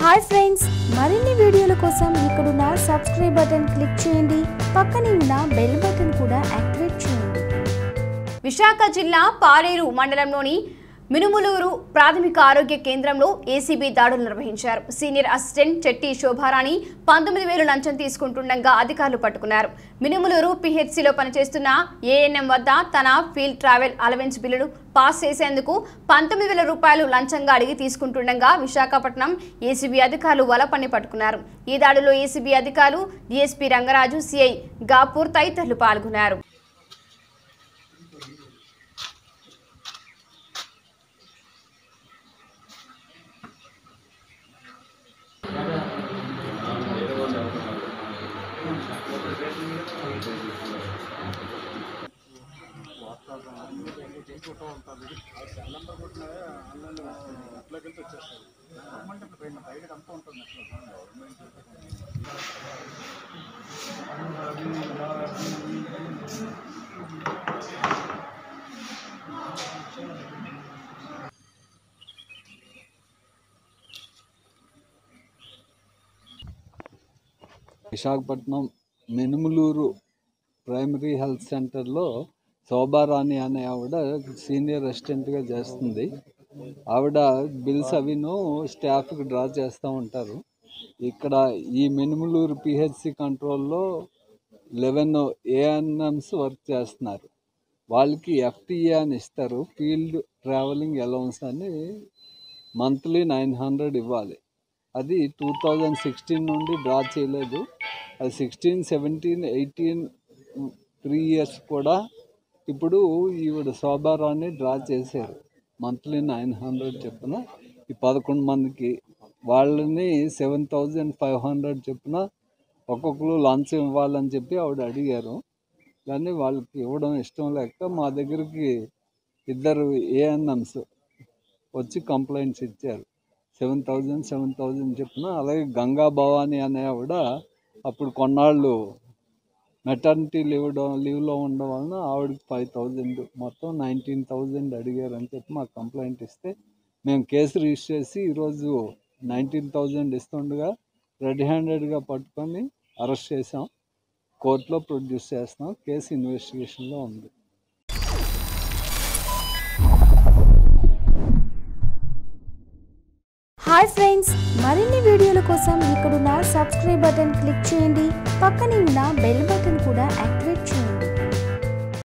hi friends మరిన్ని వీడియోల కోసం ఇక్కడున్న సబ్స్క్రైబ్ బటన్ క్లిక్ చేయండి పక్కనే ఉన్న బెల్ బటన్ కూడా యాక్టివేట్ చేయండి విశాఖ జిల్లా పాలేరు మండలంలోని మినుములూరు ప్రాథమిక ఆరోగ్య కేంద్రంలో ఏసీబీ దాడులు నిర్వహించారు సీనియర్ అసిస్టెంట్ చెట్టి శోభారాణి పంతొమ్మిది వేలు లంచం తీసుకుంటుండగా అధికారులు పట్టుకున్నారు మినుములూరు పిహెచ్సిలో పనిచేస్తున్న ఏఎన్ఎం వద్ద తన ఫీల్డ్ ట్రావెల్ అలవెన్స్ బిల్లును పాస్ చేసేందుకు పంతొమ్మిది వేల రూపాయలు లంచంగా అడిగి తీసుకుంటుండగా విశాఖపట్నం ఏసీబీ అధికారులు వలపన్ని పట్టుకున్నారు ఈ దాడిలో ఏసీబీ అధికారులు డీఎస్పీ రంగరాజు సిఐ గాపూర్ తదితరులు పాల్గొన్నారు విశాఖపట్నం మినుములూరు ప్రైమరీ హెల్త్ సెంటర్లో శోభారాణి అనే ఆవిడ సీనియర్ అసిస్టెంట్గా చేస్తుంది ఆవిడ బిల్స్ అవిను స్టాఫ్కి డ్రా చేస్తూ ఉంటారు ఇక్కడ ఈ మినుములూరు పిహెచ్సి కంట్రోల్లో లెవెన్ ఏఎన్ఎంస్ వర్క్ చేస్తున్నారు వాళ్ళకి ఎఫ్టీఏ అని ఇస్తారు ఫీల్డ్ ట్రావెలింగ్ అలౌన్స్ అని మంత్లీ నైన్ హండ్రెడ్ ఇవ్వాలి అది టూ థౌజండ్ సిక్స్టీన్ నుండి డ్రా చేయలేదు అది sixteen seventeen eighteen three years కూడా ఇప్పుడు ఈవిడ శోభారాన్ని డ్రా చేశారు మంత్లీ నైన్ హండ్రెడ్ చొప్పున ఈ పదకొండు మందికి వాళ్ళని సెవెన్ థౌజండ్ ఫైవ్ హండ్రెడ్ చొప్పున ఒక్కొక్కరు లంచం ఇవ్వాలని చెప్పి ఆవిడ అడిగారు కానీ వాళ్ళకి ఇవ్వడం ఇష్టం లేక మా దగ్గరికి ఇద్దరు ఏఎన్ఎంస్ వచ్చి కంప్లైంట్స్ ఇచ్చారు సెవెన్ థౌజండ్ సెవెన్ థౌజండ్ చెప్పిన అలాగే గంగా భవాని అనే ఆవిడ అప్పుడు కొన్నాళ్ళు మెటర్నిటీ లీవ్ లీవ్లో ఉండడం వలన ఆవిడకి ఫైవ్ థౌజండ్ మొత్తం నైన్టీన్ థౌజండ్ అడిగారని చెప్పి మాకు కంప్లైంట్ ఇస్తే మేము కేసు రిజిస్టర్ చేసి ఈరోజు నైన్టీన్ థౌజండ్ ఇస్తుండగా రెడ్ హ్యాండెడ్గా పట్టుకొని అరెస్ట్ చేసాం కోర్టులో ప్రొడ్యూస్ చేస్తున్నాం కేసు ఇన్వెస్టిగేషన్లో ఉంది హాయ్ ఫ్రెండ్స్ మరిన్ని వీడియోల కోసం ఇక్కడున్న సబ్స్క్రైబ్ బటన్ క్లిక్ చేయండి పక్కనే ఉన్న బెల్ బటన్ కూడా యాక్టివేట్ చేయండి